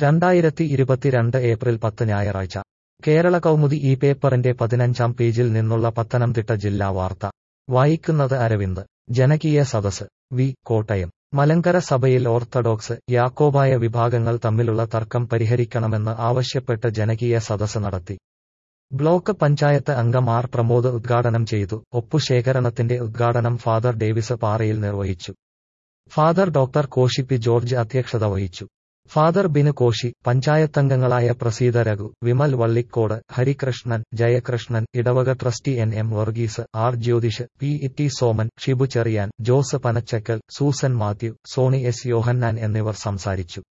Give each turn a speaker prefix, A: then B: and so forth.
A: രണ്ടായിരത്തി ഇരുപത്തിരണ്ട് ഏപ്രിൽ പത്ത് ഞായറാഴ്ച കേരള കൗമുദി ഈ പേപ്പറിന്റെ പതിനഞ്ചാം പേജിൽ നിന്നുള്ള പത്തനംതിട്ട ജില്ലാ വാർത്ത വായിക്കുന്നത് അരവിന്ദ് ജനകീയ സദസ് വി കോട്ടയം മലങ്കര സഭയിൽ ഓർത്തഡോക്സ് യാക്കോബായ വിഭാഗങ്ങൾ തമ്മിലുള്ള തർക്കം പരിഹരിക്കണമെന്ന് ആവശ്യപ്പെട്ട് ജനകീയ സദസ് നടത്തി ബ്ലോക്ക് പഞ്ചായത്ത് അംഗം ആർ പ്രമോദ് ഉദ്ഘാടനം ചെയ്തു ഒപ്പുശേഖരണത്തിന്റെ ഉദ്ഘാടനം ഫാദർ ഡേവിസ് പാറയിൽ നിർവഹിച്ചു father doctor Koshy P George അധ്യക്ഷത വഹിച്ചു ഫാദർ ബിനു കോശി പഞ്ചായത്തംഗങ്ങളായ പ്രസീത രഘു വിമൽ വള്ളിക്കോട് ഹരികൃഷ്ണൻ ജയകൃഷ്ണൻ ഇടവക trustee N M Varghese R Jyothish P T Soman Shibu Cherian Jose Panachackal Susan Mathew Soni S Yohannan എന്നിവർ സംസാരിച്ചു